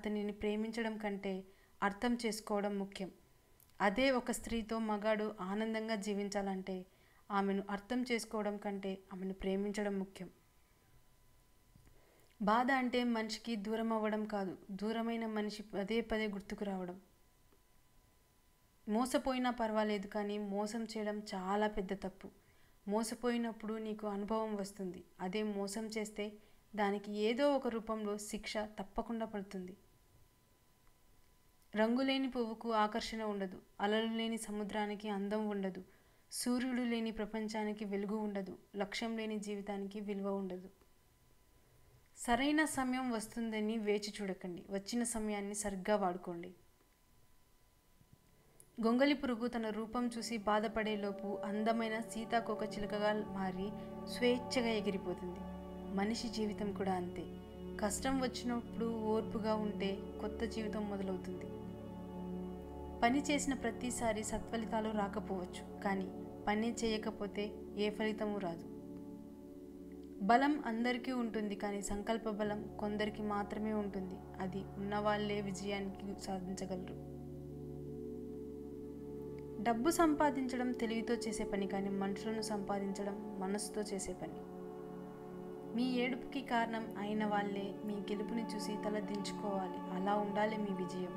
అతనిని ప్రేమించడం కంటే అర్థం చేసుకోవడం ముఖ్యం అదే ఒక స్త్రీతో మగాడు ఆనందంగా జీవించాలంటే ఆమెను అర్థం చేసుకోవడం కంటే ఆమెను ప్రేమించడం ముఖ్యం బాధ అంటే మనిషికి దూరం అవ్వడం కాదు దూరమైన మనిషి పదే పదే గుర్తుకు రావడం మోసపోయినా పర్వాలేదు కానీ మోసం చేయడం చాలా పెద్ద తప్పు మోసపోయినప్పుడు నీకు అనుభవం వస్తుంది అదే మోసం చేస్తే దానికి ఏదో ఒక రూపంలో శిక్ష తప్పకుండా పడుతుంది రంగులేని పువ్వుకు ఆకర్షణ ఉండదు అలలు లేని సముద్రానికి అందం ఉండదు సూర్యుడు లేని ప్రపంచానికి వెలుగు ఉండదు లక్ష్యం లేని జీవితానికి విలువ ఉండదు సరైన సమయం వస్తుందని వేచి చూడకండి వచ్చిన సమయాన్ని సరిగ్గా వాడుకోండి గొంగలి పురుగు తన రూపం చూసి బాధపడేలోపు అందమైన సీతాకోక చిలుకగా మారి స్వేచ్ఛగా ఎగిరిపోతుంది మనిషి జీవితం కూడా అంతే కష్టం వచ్చినప్పుడు ఓర్పుగా ఉంటే కొత్త జీవితం మొదలవుతుంది పని చేసిన ప్రతిసారి సత్ఫలితాలు రాకపోవచ్చు కానీ పని చేయకపోతే ఏ ఫలితము రాదు బలం అందరికీ ఉంటుంది కానీ సంకల్ప బలం కొందరికి మాత్రమే ఉంటుంది అది ఉన్నవాళ్లే విజయానికి సాధించగలరు డబ్బు సంపాదించడం తెలివితో చేసే పని కానీ మనుషులను సంపాదించడం మనసుతో చేసే పని మీ ఏడుపుకి కారణం అయిన వాళ్ళే మీ గెలుపుని చూసి తల దించుకోవాలి అలా ఉండాలి మీ విజయం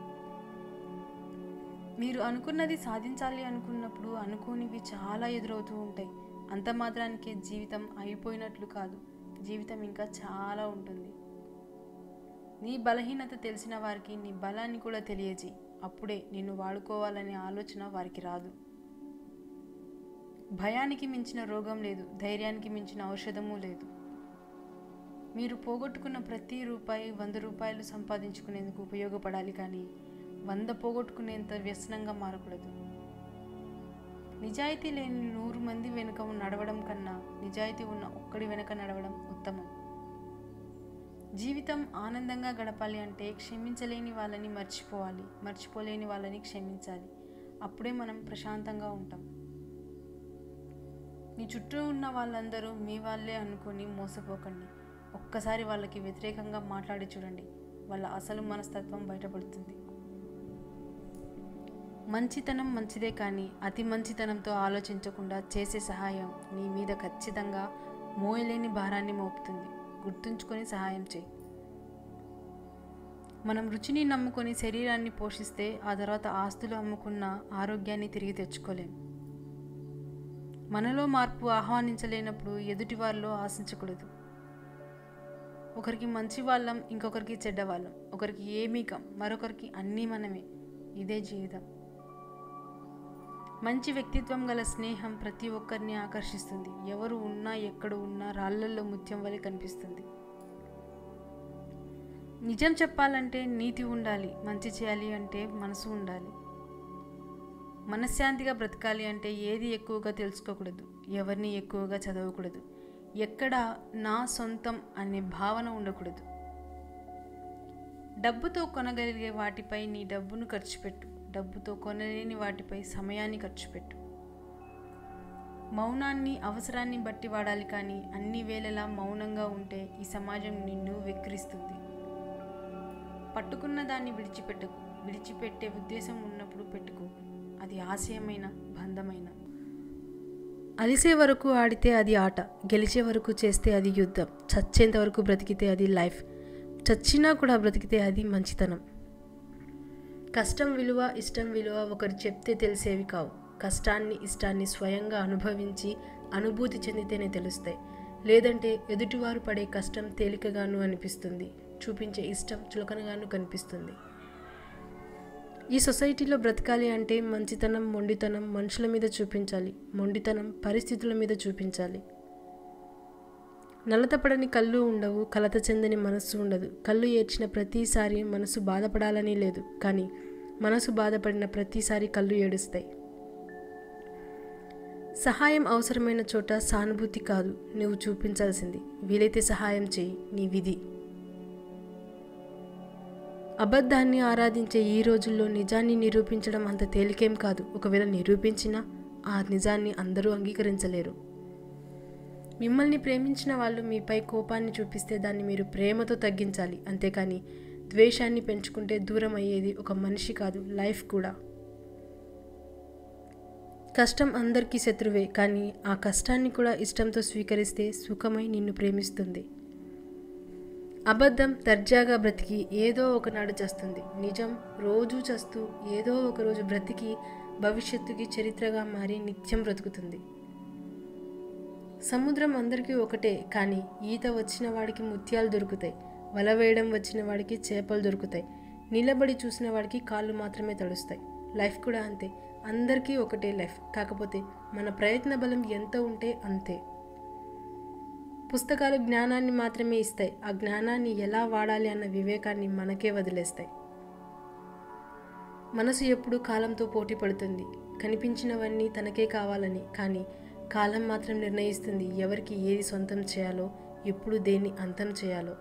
మీరు అనుకున్నది సాధించాలి అనుకున్నప్పుడు అనుకోనివి చాలా ఎదురవుతూ ఉంటాయి అంత మాత్రానికే జీవితం అయిపోయినట్లు కాదు జీవితం ఇంకా చాలా ఉంటుంది నీ బలహీనత తెలిసిన వారికి నీ బలాన్ని కూడా తెలియజేయి అప్పుడే నిన్ను వాడుకోవాలనే ఆలోచన వారికి రాదు భయానికి మించిన రోగం లేదు ధైర్యానికి మించిన ఔషధము లేదు మీరు పోగొట్టుకున్న ప్రతి రూపాయి వంద రూపాయలు సంపాదించుకునేందుకు ఉపయోగపడాలి కానీ వంద పోగొట్టుకునేంత వ్యసనంగా మారకూడదు నిజాయితీ లేని నూరు మంది వెనుక నడవడం కన్నా నిజాయితీ ఉన్న ఒక్కడి వెనుక నడవడం ఉత్తమం జీవితం ఆనందంగా గడపాలి అంటే క్షమించలేని వాళ్ళని మర్చిపోవాలి మర్చిపోలేని వాళ్ళని క్షమించాలి అప్పుడే మనం ప్రశాంతంగా ఉంటాం మీ చుట్టూ ఉన్న వాళ్ళందరూ మీ వాళ్ళే అనుకొని మోసపోకండి ఒక్కసారి వాళ్ళకి వ్యతిరేకంగా మాట్లాడి చూడండి వాళ్ళ అసలు మనస్తత్వం బయటపడుతుంది మంచితనం మంచిదే కానీ అతి మంచితనంతో ఆలోచించకుండా చేసే సహాయం నీ మీద ఖచ్చితంగా మోయలేని భారాన్ని మోపుతుంది గుర్తుంచుకొని సహాయం చేయి మనం రుచిని నమ్ముకొని శరీరాన్ని పోషిస్తే ఆ తర్వాత ఆస్తులు అమ్ముకున్న ఆరోగ్యాన్ని తిరిగి తెచ్చుకోలేం మనలో మార్పు ఆహ్వానించలేనప్పుడు ఎదుటివారిలో ఆశించకూడదు ఒకరికి మంచి వాళ్ళం ఇంకొకరికి చెడ్డవాళ్ళం ఒకరికి ఏమీ కం మరొకరికి అన్నీ మనమే ఇదే జీవితం మంచి వ్యక్తిత్వం గల స్నేహం ప్రతి ఒక్కరిని ఆకర్షిస్తుంది ఎవరు ఉన్నా ఎక్కడ ఉన్నా రాళ్లల్లో ముత్యం వలె కనిపిస్తుంది నిజం చెప్పాలంటే నీతి ఉండాలి మంచి చేయాలి అంటే మనసు ఉండాలి మనశ్శాంతిగా బ్రతకాలి అంటే ఏది ఎక్కువగా తెలుసుకోకూడదు ఎవరిని ఎక్కువగా చదవకూడదు ఎక్కడ నా సొంతం అనే భావన ఉండకూడదు డబ్బుతో కొనగలిగే వాటిపై నీ డబ్బును ఖర్చు పెట్టు డబ్బుతో కొనలేని వాటిపై సమయాన్ని ఖర్చు పెట్టు మౌనాన్ని అవసరాన్ని బట్టి వాడాలి కానీ అన్ని వేళలా మౌనంగా ఉంటే ఈ సమాజం నిన్ను వెక్కిరిస్తుంది పట్టుకున్న దాన్ని విడిచిపెట్టకు విడిచిపెట్టే ఉద్దేశం ఉన్నప్పుడు పెట్టుకో అది ఆశయమైన బంధమైన అలిసే వరకు ఆడితే అది ఆట గెలిచే వరకు చేస్తే అది యుద్ధం చచ్చేంత వరకు బ్రతికితే అది లైఫ్ చచ్చినా కూడా బ్రతికితే అది మంచితనం కష్టం విలువ ఇష్టం విలువ ఒకరు చెప్తే తెలిసేవి కావు కష్టాన్ని ఇష్టాన్ని స్వయంగా అనుభవించి అనుభూతి చెందితేనే తెలుస్తాయి లేదంటే ఎదుటివారు పడే కష్టం తేలికగాను అనిపిస్తుంది చూపించే ఇష్టం చులకనగాను కనిపిస్తుంది ఈ సొసైటీలో బ్రతకాలి అంటే మంచితనం మొండితనం మనుషుల మీద చూపించాలి మొండితనం పరిస్థితుల మీద చూపించాలి నలతపడని కళ్ళు ఉండవు కలత చెందని మనస్సు ఉండదు కళ్ళు ఏడ్చిన ప్రతిసారి మనసు బాధపడాలని లేదు కానీ మనసు బాధపడిన ప్రతిసారి కళ్ళు ఏడుస్తాయి సహాయం అవసరమైన చోట సానుభూతి కాదు నువ్వు చూపించాల్సింది వీలైతే సహాయం చేయి నీ విధి అబద్ధాన్ని ఆరాధించే ఈ రోజుల్లో నిజాన్ని నిరూపించడం అంత తేలికేం కాదు ఒకవేళ నిరూపించినా ఆ నిజాన్ని అందరూ అంగీకరించలేరు మిమ్మల్ని ప్రేమించిన వాళ్ళు మీపై కోపాన్ని చూపిస్తే దాన్ని మీరు ప్రేమతో తగ్గించాలి అంతేకాని ద్వేషాన్ని పెంచుకుంటే దూరం అయ్యేది ఒక మనిషి కాదు లైఫ్ కూడా కష్టం అందరికీ శత్రువే కానీ ఆ కష్టాన్ని కూడా ఇష్టంతో స్వీకరిస్తే సుఖమై నిన్ను ప్రేమిస్తుంది అబద్ధం దర్జాగా బ్రతికి ఏదో ఒకనాడు చస్తుంది నిజం రోజూ చస్తూ ఏదో ఒకరోజు బ్రతికి భవిష్యత్తుకి చరిత్రగా మారి నిత్యం బ్రతుకుతుంది సముద్రం అందరికీ ఒకటే కానీ ఈత వచ్చిన వాడికి ముత్యాలు దొరుకుతాయి వల వేయడం వచ్చిన వాడికి చేపలు దొరుకుతాయి నిలబడి చూసిన వాడికి కాళ్ళు మాత్రమే తడుస్తాయి లైఫ్ కూడా అంతే అందరికీ ఒకటే లైఫ్ కాకపోతే మన ప్రయత్న బలం ఎంత ఉంటే అంతే పుస్తకాలు జ్ఞానాన్ని మాత్రమే ఇస్తాయి ఆ జ్ఞానాన్ని ఎలా వాడాలి అన్న వివేకాన్ని మనకే వదిలేస్తాయి మనసు ఎప్పుడు కాలంతో పోటీ పడుతుంది కనిపించినవన్నీ తనకే కావాలని కానీ కాలం మాత్రం నిర్ణయిస్తుంది ఎవరికి ఏది సొంతం చేయాలో ఎప్పుడు దేన్ని అంతం చేయాలో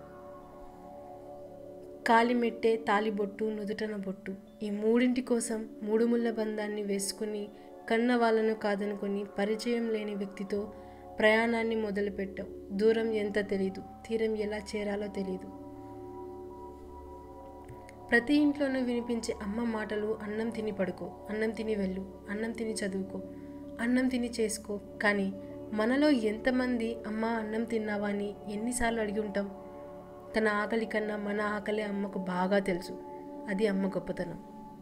కాలిమెట్టే తాలిబొట్టు నుదుటన బొట్టు ఈ మూడింటి కోసం మూడు ముళ్ళ బంధాన్ని వేసుకుని కన్న వాళ్ళను కాదనుకొని పరిచయం లేని వ్యక్తితో ప్రయాణాన్ని మొదలుపెట్టావు దూరం ఎంత తెలీదు తీరం ఎలా చేరాలో తెలీదు ప్రతి ఇంట్లోనూ వినిపించే అమ్మ మాటలు అన్నం తిని పడుకో అన్నం తిని వెళ్ళు అన్నం తిని చదువుకో అన్నం తిని చేసుకో కానీ మనలో ఎంతమంది అమ్మ అన్నం తిన్నావా అని ఎన్నిసార్లు అడిగి ఉంటాం తన ఆకలి కన్నా మన ఆకలే అమ్మకు బాగా తెలుసు అది అమ్మ గొప్పతనం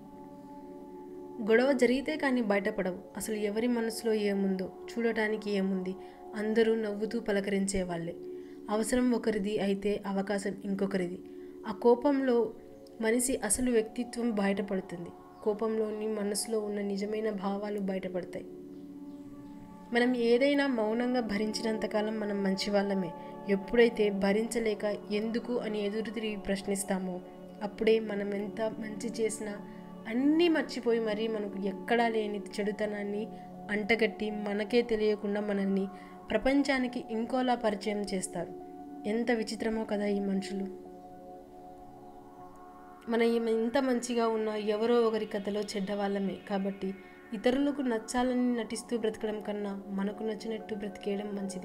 గొడవ జరిగితే కానీ బయటపడవు అసలు ఎవరి మనసులో ఏముందో చూడటానికి ఏముంది అందరూ నవ్వుతూ పలకరించే వాళ్ళే అవసరం ఒకరిది అయితే అవకాశం ఇంకొకరిది ఆ కోపంలో మనిషి అసలు వ్యక్తిత్వం బయటపడుతుంది కోపంలోని మనసులో ఉన్న నిజమైన భావాలు బయటపడతాయి మనం ఏదైనా మౌనంగా భరించినంతకాలం మనం మంచి వాళ్ళమే ఎప్పుడైతే భరించలేక ఎందుకు అని ఎదురు తిరిగి ప్రశ్నిస్తామో అప్పుడే మనం ఎంత మంచి చేసినా అన్నీ మర్చిపోయి మరీ మనకు ఎక్కడా లేని చెడుతనాన్ని అంటగట్టి మనకే తెలియకుండా మనల్ని ప్రపంచానికి ఇంకోలా పరిచయం చేస్తారు ఎంత విచిత్రమో కదా ఈ మనుషులు మన ఈమె ఎంత మంచిగా ఉన్నా ఎవరో ఒకరి కథలో చెడ్డవాళ్ళమే కాబట్టి ఇతరులకు నచ్చాలని నటిస్తూ బ్రతకడం కన్నా మనకు నచ్చినట్టు బ్రతికేయడం మంచిది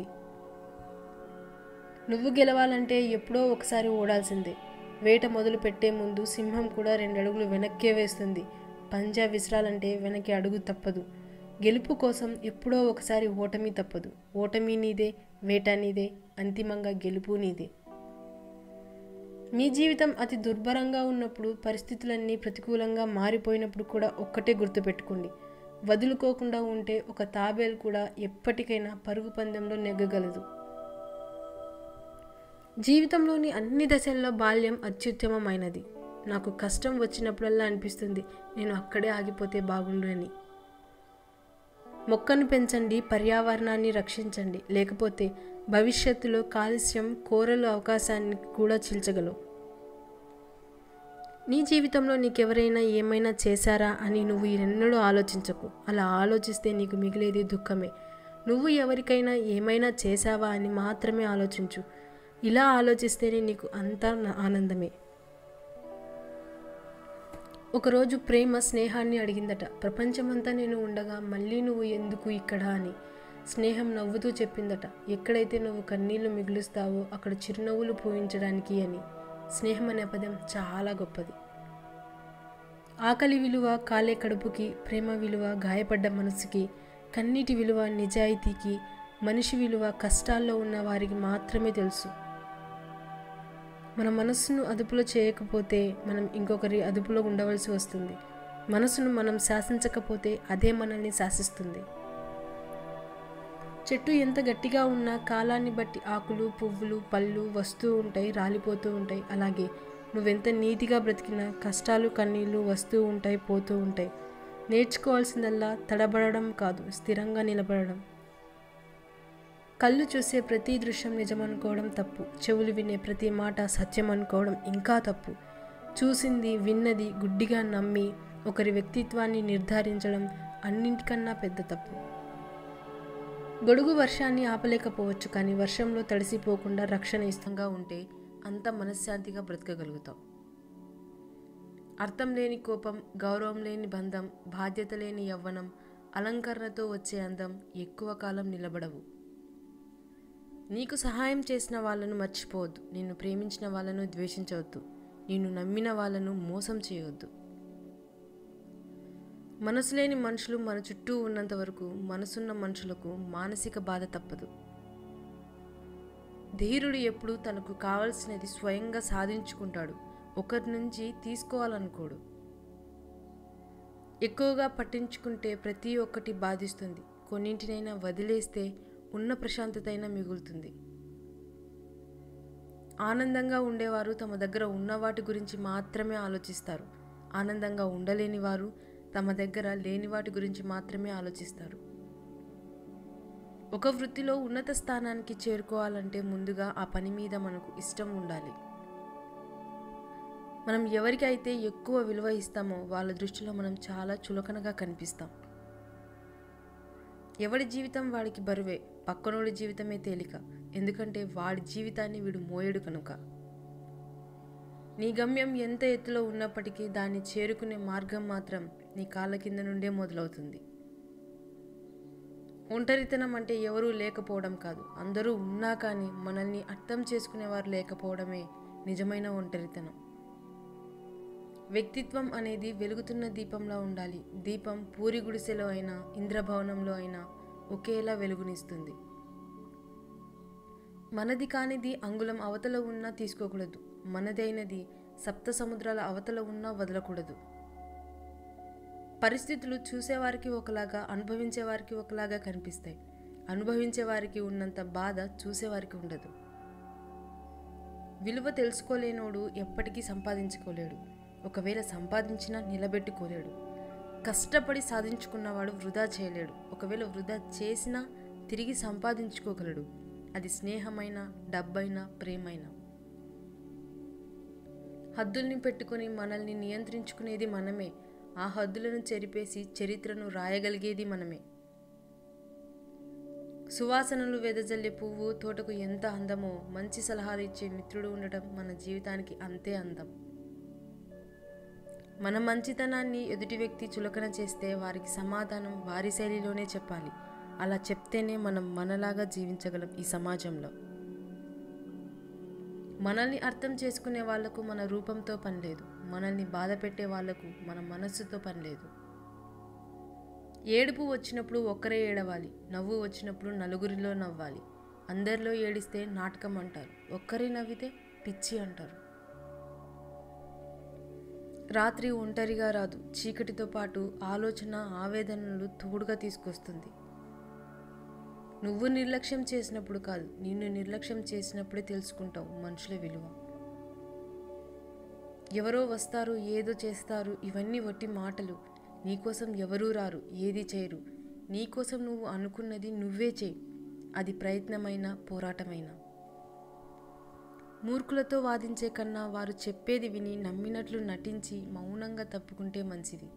నువ్వు గెలవాలంటే ఎప్పుడో ఒకసారి ఓడాల్సిందే వేట మొదలు పెట్టే ముందు సింహం కూడా రెండు అడుగులు వెనక్కే వేస్తుంది పంజా విసరాలంటే వెనక్కి అడుగు తప్పదు గెలుపు కోసం ఎప్పుడో ఒకసారి ఓటమి తప్పదు ఓటమి నీదే వేట నీదే అంతిమంగా గెలుపు నీదే మీ జీవితం అతి దుర్భరంగా ఉన్నప్పుడు పరిస్థితులన్నీ ప్రతికూలంగా మారిపోయినప్పుడు కూడా ఒక్కటే గుర్తుపెట్టుకోండి వదులుకోకుండా ఉంటే ఒక తాబేలు కూడా ఎప్పటికైనా పరుగు పందెంలో నెగ్గగలదు జీవితంలోని అన్ని దశల్లో బాల్యం అత్యుత్తమమైనది నాకు కష్టం వచ్చినప్పుడల్లా అనిపిస్తుంది నేను అక్కడే ఆగిపోతే బాగుండు అని మొక్కను పెంచండి పర్యావరణాన్ని రక్షించండి లేకపోతే భవిష్యత్తులో కాలుష్యం కోరలు అవకాశాన్ని కూడా చీల్చగలవు నీ జీవితంలో నీకెవరైనా ఏమైనా చేశారా అని నువ్వు ఎన్నడూ ఆలోచించకు అలా ఆలోచిస్తే నీకు మిగిలేది దుఃఖమే నువ్వు ఎవరికైనా ఏమైనా చేశావా అని మాత్రమే ఆలోచించు ఇలా ఆలోచిస్తేనే నీకు అంతా ఆనందమే ఒకరోజు ప్రేమ స్నేహాన్ని అడిగిందట ప్రపంచమంతా నేను ఉండగా మళ్ళీ నువ్వు ఎందుకు ఇక్కడ అని స్నేహం నవ్వుతూ చెప్పిందట ఎక్కడైతే నువ్వు కన్నీళ్లు మిగులుస్తావో అక్కడ చిరునవ్వులు పూయించడానికి అని స్నేహం అనే పదం చాలా గొప్పది ఆకలి విలువ కాలే కడుపుకి ప్రేమ విలువ గాయపడ్డ మనసుకి కన్నీటి విలువ నిజాయితీకి మనిషి విలువ కష్టాల్లో ఉన్న వారికి మాత్రమే తెలుసు మన మనస్సును అదుపులో చేయకపోతే మనం ఇంకొకరి అదుపులో ఉండవలసి వస్తుంది మనసును మనం శాసించకపోతే అదే మనల్ని శాసిస్తుంది చెట్టు ఎంత గట్టిగా ఉన్నా కాలాన్ని బట్టి ఆకులు పువ్వులు పళ్ళు వస్తూ ఉంటాయి రాలిపోతూ ఉంటాయి అలాగే నువ్వెంత నీతిగా బ్రతికినా కష్టాలు కన్నీళ్ళు వస్తూ ఉంటాయి పోతూ ఉంటాయి నేర్చుకోవాల్సిందల్లా తడబడడం కాదు స్థిరంగా నిలబడడం కళ్ళు చూసే ప్రతి దృశ్యం నిజమనుకోవడం తప్పు చెవులు వినే ప్రతి మాట సత్యం అనుకోవడం ఇంకా తప్పు చూసింది విన్నది గుడ్డిగా నమ్మి ఒకరి వ్యక్తిత్వాన్ని నిర్ధారించడం అన్నింటికన్నా పెద్ద తప్పు గొడుగు వర్షాన్ని ఆపలేకపోవచ్చు కానీ వర్షంలో తడిసిపోకుండా రక్షణ ఇష్టంగా ఉంటే అంత మనశ్శాంతిగా బ్రతకగలుగుతాం అర్థం లేని కోపం గౌరవం లేని బంధం బాధ్యత లేని యవ్వనం అలంకరణతో వచ్చే అందం ఎక్కువ కాలం నిలబడవు నీకు సహాయం చేసిన వాళ్ళను మర్చిపోవద్దు నిన్ను ప్రేమించిన వాళ్ళను ద్వేషించవద్దు నిన్ను నమ్మిన వాళ్ళను మోసం చేయొద్దు మనసు లేని మనుషులు మన చుట్టూ ఉన్నంత వరకు మనసున్న మనుషులకు మానసిక బాధ తప్పదు ధీరుడు ఎప్పుడు తనకు కావలసినది స్వయంగా సాధించుకుంటాడు ఒకరి నుంచి తీసుకోవాలనుకోడు ఎక్కువగా పట్టించుకుంటే ప్రతి ఒక్కటి బాధిస్తుంది కొన్నింటినైనా వదిలేస్తే ఉన్న ప్రశాంతత అయినా మిగులుతుంది ఆనందంగా ఉండేవారు తమ దగ్గర ఉన్న వాటి గురించి మాత్రమే ఆలోచిస్తారు ఆనందంగా ఉండలేని వారు తమ దగ్గర లేని వాటి గురించి మాత్రమే ఆలోచిస్తారు ఒక వృత్తిలో ఉన్నత స్థానానికి చేరుకోవాలంటే ముందుగా ఆ పని మీద మనకు ఇష్టం ఉండాలి మనం ఎవరికైతే ఎక్కువ విలువ ఇస్తామో వాళ్ళ దృష్టిలో మనం చాలా చులకనగా కనిపిస్తాం ఎవడి జీవితం వాడికి బరువే పక్కనోడి జీవితమే తేలిక ఎందుకంటే వాడి జీవితాన్ని వీడు మోయడు కనుక నీ గమ్యం ఎంత ఎత్తులో ఉన్నప్పటికీ దాన్ని చేరుకునే మార్గం మాత్రం నీ కాళ్ళ కింద నుండే మొదలవుతుంది ఒంటరితనం అంటే ఎవరూ లేకపోవడం కాదు అందరూ ఉన్నా కానీ మనల్ని అర్థం చేసుకునేవారు లేకపోవడమే నిజమైన ఒంటరితనం వ్యక్తిత్వం అనేది వెలుగుతున్న దీపంలా ఉండాలి దీపం పూరి గుడిసెలో అయినా ఇంద్రభవనంలో అయినా ఒకేలా వెలుగునిస్తుంది మనది కానిది అంగుళం అవతల ఉన్నా తీసుకోకూడదు మనదైనది సప్త సముద్రాల అవతల ఉన్నా వదలకూడదు పరిస్థితులు చూసేవారికి ఒకలాగా అనుభవించేవారికి ఒకలాగా కనిపిస్తాయి అనుభవించేవారికి ఉన్నంత బాధ చూసేవారికి ఉండదు విలువ తెలుసుకోలేనోడు ఎప్పటికీ సంపాదించుకోలేడు ఒకవేళ సంపాదించినా నిలబెట్టుకోలేడు కష్టపడి సాధించుకున్నవాడు వృధా చేయలేడు ఒకవేళ వృధా చేసినా తిరిగి సంపాదించుకోగలడు అది స్నేహమైన డబ్బైనా ప్రేమైనా హద్దుల్ని పెట్టుకొని మనల్ని నియంత్రించుకునేది మనమే ఆ హద్దులను చెరిపేసి చరిత్రను రాయగలిగేది మనమే సువాసనలు వెదజల్లే పువ్వు తోటకు ఎంత అందమో మంచి సలహాలు ఇచ్చే మిత్రుడు ఉండటం మన జీవితానికి అంతే అందం మన మంచితనాన్ని ఎదుటి వ్యక్తి చులకన చేస్తే వారికి సమాధానం వారి శైలిలోనే చెప్పాలి అలా చెప్తేనే మనం మనలాగా జీవించగలం ఈ సమాజంలో మనల్ని అర్థం చేసుకునే వాళ్లకు మన రూపంతో పని లేదు మనల్ని బాధ పెట్టే వాళ్లకు మన మనస్సుతో పని లేదు ఏడుపు వచ్చినప్పుడు ఒక్కరే ఏడవాలి నవ్వు వచ్చినప్పుడు నలుగురిలో నవ్వాలి అందరిలో ఏడిస్తే నాటకం అంటారు ఒక్కరే నవ్వితే పిచ్చి అంటారు రాత్రి ఒంటరిగా రాదు చీకటితో పాటు ఆలోచన ఆవేదనలు తోడుగా తీసుకొస్తుంది నువ్వు నిర్లక్ష్యం చేసినప్పుడు కాదు నిన్ను నిర్లక్ష్యం చేసినప్పుడే తెలుసుకుంటావు మనుషుల విలువ ఎవరో వస్తారు ఏదో చేస్తారు ఇవన్నీ వట్టి మాటలు నీకోసం ఎవరూ రారు ఏది చేయరు నీకోసం నువ్వు అనుకున్నది నువ్వే చేయి అది ప్రయత్నమైన పోరాటమైనా మూర్ఖులతో వాదించే కన్నా వారు చెప్పేది విని నమ్మినట్లు నటించి మౌనంగా తప్పుకుంటే మంచిది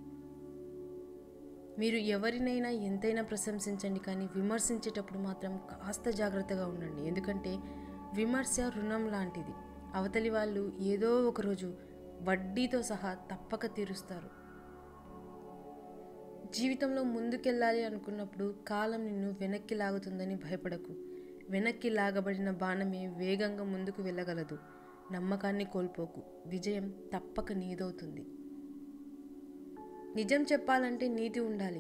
మీరు ఎవరినైనా ఎంతైనా ప్రశంసించండి కానీ విమర్శించేటప్పుడు మాత్రం కాస్త జాగ్రత్తగా ఉండండి ఎందుకంటే విమర్శ రుణం లాంటిది అవతలి వాళ్ళు ఏదో ఒకరోజు వడ్డీతో సహా తప్పక తీరుస్తారు జీవితంలో ముందుకెళ్ళాలి అనుకున్నప్పుడు కాలం నిన్ను వెనక్కి లాగుతుందని భయపడకు వెనక్కి లాగబడిన బాణమే వేగంగా ముందుకు వెళ్ళగలదు నమ్మకాన్ని కోల్పోకు విజయం తప్పక నీదవుతుంది నిజం చెప్పాలంటే నీతి ఉండాలి